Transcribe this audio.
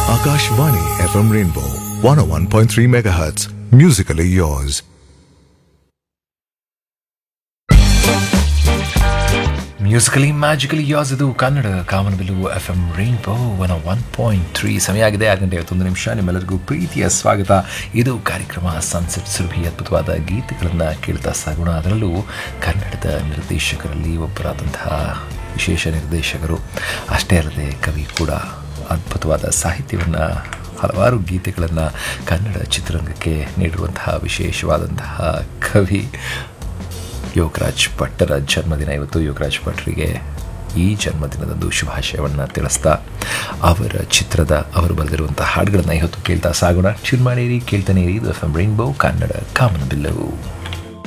Akashvani FM Rainbow 101.3 MHz. Musically yours. Musically magically yours ಇದು Kannada Kamanabillu F M rainbow one one point three ಸಮಯ ಆಗಿದೆ ಆರು ಗಂಟೆ ಐವತ್ತೊಂದು ನಿಮಿಷ ನಿಮ್ಮೆಲ್ಲರಿಗೂ ಪ್ರೀತಿಯ ಸ್ವಾಗತ ಇದು ಕಾರ್ಯಕ್ರಮ ಸನ್ಸೆಟ್ ಸುರಭಿ ಅದ್ಭುತವಾದ ಗೀತೆಗಳನ್ನು ಕೇಳ್ತಾ ಸಾಗೋಣ ಅದರಲ್ಲೂ ಕನ್ನಡದ ನಿರ್ದೇಶಕರಲ್ಲಿ ಒಬ್ಬರಾದಂತಹ ವಿಶೇಷ ನಿರ್ದೇಶಕರು ಅಷ್ಟೇ ಅಲ್ಲದೆ ಕವಿ ಕೂಡ ಅದ್ಭುತವಾದ ಸಾಹಿತ್ಯವನ್ನು ಹಲವಾರು ಗೀತೆಗಳನ್ನು ಕನ್ನಡ ಚಿತ್ರರಂಗಕ್ಕೆ ನೀಡಿರುವಂತಹ ವಿಶೇಷವಾದಂತಹ ಕವಿ ಯೋಗರಾಜ್ ಭಟ್ಟರ ಜನ್ಮದಿನ ಇವತ್ತು ಯೋಗರಾಜ್ ಭಟ್ರಿಗೆ ಈ ಜನ್ಮದಿನದಂದು ಶುಭಾಶಯವನ್ನು ತಿಳಿಸ್ತಾ ಅವರ ಚಿತ್ರದ ಅವರು ಬರೆದಿರುವಂಥ ಹಾಡುಗಳನ್ನು ಇವತ್ತು ಕೇಳ್ತಾ ಸಾಗೋಣ ಚಿನ್ಮಾಡೇರಿ ಕೇಳ್ತಾನೆ ಇರಿ ಇದು ಎಫ್ ಎಂ ರೈನ್ಬೋ ಕನ್ನಡ ಕಾಮನ್ ಬಿಲ್ಲವು